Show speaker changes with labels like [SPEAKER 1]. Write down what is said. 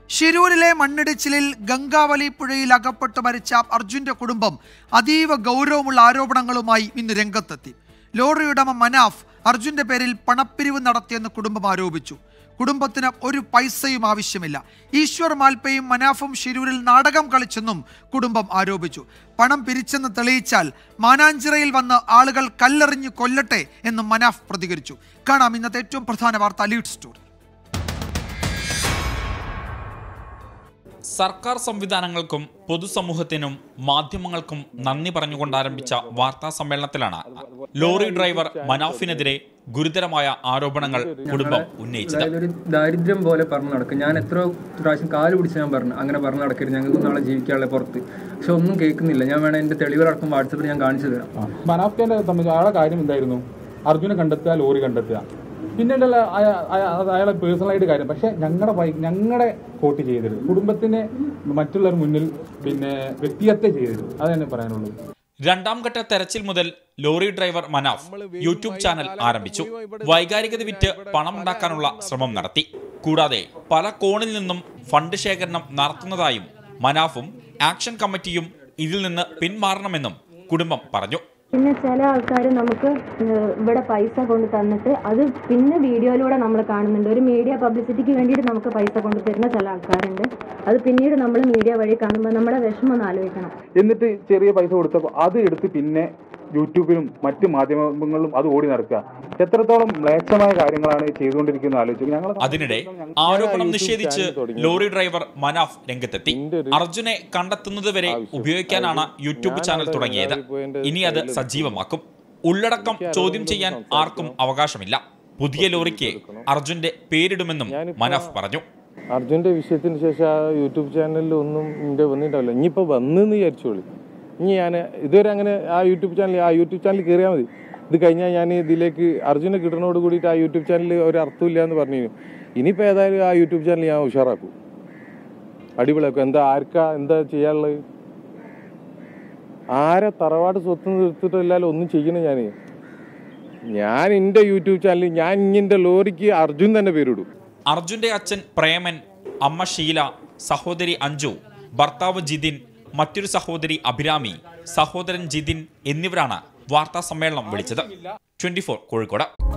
[SPEAKER 1] ഷിരൂരിലെ മണ്ണിടിച്ചിലിൽ ഗംഗാവലി പുഴയിൽ അകപ്പെട്ട് മരിച്ച അർജുന്റെ കുടുംബം അതീവ ഗൗരവമുള്ള ആരോപണങ്ങളുമായി ഇന്ന് രംഗത്തെത്തി ലോറി ഉടമ മനാഫ് അർജുന്റെ പേരിൽ പണപ്പിരിവ് നടത്തിയെന്ന് കുടുംബം ആരോപിച്ചു കുടുംബത്തിന് ഒരു പൈസയും ആവശ്യമില്ല ഈശ്വർ മാൽപ്പയും മനാഫും ഷിരൂരിൽ നാടകം കളിച്ചെന്നും കുടുംബം ആരോപിച്ചു പണം പിരിച്ചെന്ന് തെളിയിച്ചാൽ മാനാഞ്ചിറയിൽ വന്ന് ആളുകൾ കല്ലെറിഞ്ഞ് കൊല്ലട്ടെ എന്നും മനാഫ് പ്രതികരിച്ചു കാണാം ഇന്നത്തെ ഏറ്റവും പ്രധാന വാർത്ത ലീഡ് സ്റ്റോറി
[SPEAKER 2] സർക്കാർ സംവിധാനങ്ങൾക്കും പൊതുസമൂഹത്തിനും മാധ്യമങ്ങൾക്കും നന്ദി പറഞ്ഞുകൊണ്ട് ആരംഭിച്ച വാർത്താ സമ്മേളനത്തിലാണ് ലോറി ഡ്രൈവർ മനാഫിനെതിരെ ഗുരുതരമായ ആരോപണങ്ങൾ കുടുംബം ഉന്നയിച്ചത്
[SPEAKER 3] അതായത് ഒരു ദാരിദ്ര്യം പോലെ പറഞ്ഞു നടക്കും ഞാൻ എത്ര പ്രാവശ്യം കാല് പിടിച്ച് ഞാൻ പറഞ്ഞു അങ്ങനെ പറഞ്ഞു നടക്കരുത് ഞങ്ങൾക്ക് നാളെ ജീവിക്കാനുള്ള പുറത്ത് പക്ഷെ ഒന്നും കേൾക്കുന്നില്ല ഞാൻ വേണം എൻ്റെ തെളിവുകളടക്കം വാട്സപ്പിൽ ഞാൻ കാണിച്ചു തരാം
[SPEAKER 4] മനാഫ്ഖാന്റെ സംബന്ധിച്ച് അയാളെ കാര്യം എന്തായിരുന്നു അർജുനെ കണ്ടെത്തുക ലോറി കണ്ടെത്തുക പിന്നീടുള്ള അയ- അയ- അത് അയാളെ പേഴ്സണലായിട്ട് കാര്യം പക്ഷെ ഞങ്ങളുടെ ഞങ്ങളുടെ കോട്ട് ചെയ്തരുത് കുടുംബത്തിനെ മറ്റുള്ളവർ മുന്നിൽ പിന്നെ വ്യക്തിഹത്യ ചെയ്തരുത് അതാണ് പറയാനുള്ളത്
[SPEAKER 2] രണ്ടാം ഘട്ട തെരച്ചിൽ മുതൽ lorry driver Manaf YouTube channel ആരംഭിച്ചു വൈകാരികത വിറ്റ് പണമുണ്ടാക്കാനുള്ള ശ്രമം നടത്തി കൂടാതെ പല കോണിൽ നിന്നും ഫണ്ട് ശേഖരണം നടത്തുന്നതായും മനാഫും ആക്ഷൻ കമ്മിറ്റിയും ഇതിൽ നിന്ന് പിന്മാറണമെന്നും കുടുംബം പറഞ്ഞു
[SPEAKER 5] പിന്നെ ചില ആൾക്കാർ നമുക്ക് ഏഹ്, ഇവിടെ പൈസ കൊണ്ട് തന്നിട്ട് അത് പിന്നെ വീഡിയോയിലൂടെ നമ്മൾ കാണുന്നുണ്ട് ഒരു മീഡിയ പബ്ലിസിറ്റിക്ക് വേണ്ടിയിട്ട് നമുക്ക് പൈസ കൊണ്ട് തരുന്ന ചില ആൾക്കാരുണ്ട് അത് പിന്നീട് നമ്മൾ മീഡിയ വഴി കാണുമ്പോൾ നമ്മുടെ വിഷമം ഒന്ന് ആലോചിക്കണം
[SPEAKER 4] എന്നിട്ട് ചെറിയ പൈസ കൊടുത്തപ്പോൾ അത് എടുത്ത് പിന്നെ യൂട്യൂബിലും മറ്റ് മാധ്യമങ്ങളിലും അത് ഓടി നടക്കുക എത്രത്തോളം മ്ലേച്ഛമായ കാര്യങ്ങളാണ് ചെയ്തുകൊണ്ടിരിക്കുന്നത് ആലോചിച്ചു ഞങ്ങൾ
[SPEAKER 2] അതിനിടെ ആരോപണം നിഷേധിച്ച് ലോറി ഡ്രൈവർ മനാഫ് രംഗത്തെത്തി അർജുനെ കണ്ടെത്തുന്നതുവരെ ഉപയോഗിക്കാനാണ് യൂട്യൂബ് ചാനൽ തുടങ്ങിയത് ഇനി അത് സജീവമാക്കും ഉള്ളടക്കം ചോദ്യം ചെയ്യാൻ ആർക്കും അവകാശമില്ല പുതിയ ലോറിക്ക് അർജുന്റെ പേരിടുമെന്നും മനാഫ് പറഞ്ഞു
[SPEAKER 6] അർജുൻ്റെ വിഷയത്തിന് ശേഷം ആ യൂട്യൂബ് ചാനലിൽ ഒന്നും എൻ്റെ വന്നിട്ടുണ്ടാവില്ല ഇനിയിപ്പോൾ വന്നെന്ന് വിചാരിച്ചോളി ഇനി ഞാൻ ഇതുവരെ അങ്ങനെ ആ യൂട്യൂബ് ചാനൽ ആ യൂട്യൂബ് ചാനൽ കയറിയാൽ മതി ഇത് കഴിഞ്ഞാൽ ഞാൻ ഇതിലേക്ക് അർജുനെ കിട്ടണോട് കൂടിയിട്ട് ആ യൂട്യൂബ് ചാനലിൽ ഒരു അർത്ഥമില്ല എന്ന് പറഞ്ഞു ഇനിയിപ്പോൾ ഏതായാലും ആ യൂട്യൂബ് ചാനൽ ഞാൻ ഉഷാറാക്കും അടിപൊളിയാക്കും എന്താ ആർക്കാ എന്താ ചെയ്യാനുള്ളത് ആരെ തറവാട് സ്വത്ത് നിർത്തിയിട്ടല്ലാലും ഒന്നും ചെയ്യണം ഞാൻ ഞാൻ എൻ്റെ യൂട്യൂബ് ചാനലിൽ ഞാൻ ഇങ്ങനെ ലോറിക്ക് അർജുൻ തന്നെ പേരിടും
[SPEAKER 2] അർജുന്റെ അച്ഛൻ പ്രേമൻ അമ്മ ഷീല സഹോദരി അഞ്ജു ഭർത്താവ് ജിതിൻ മറ്റൊരു സഹോദരി അഭിരാമി സഹോദരൻ ജിതിൻ എന്നിവരാണ് വാർത്താ സമ്മേളനം വിളിച്ചത് ട്വന്റി കോഴിക്കോട്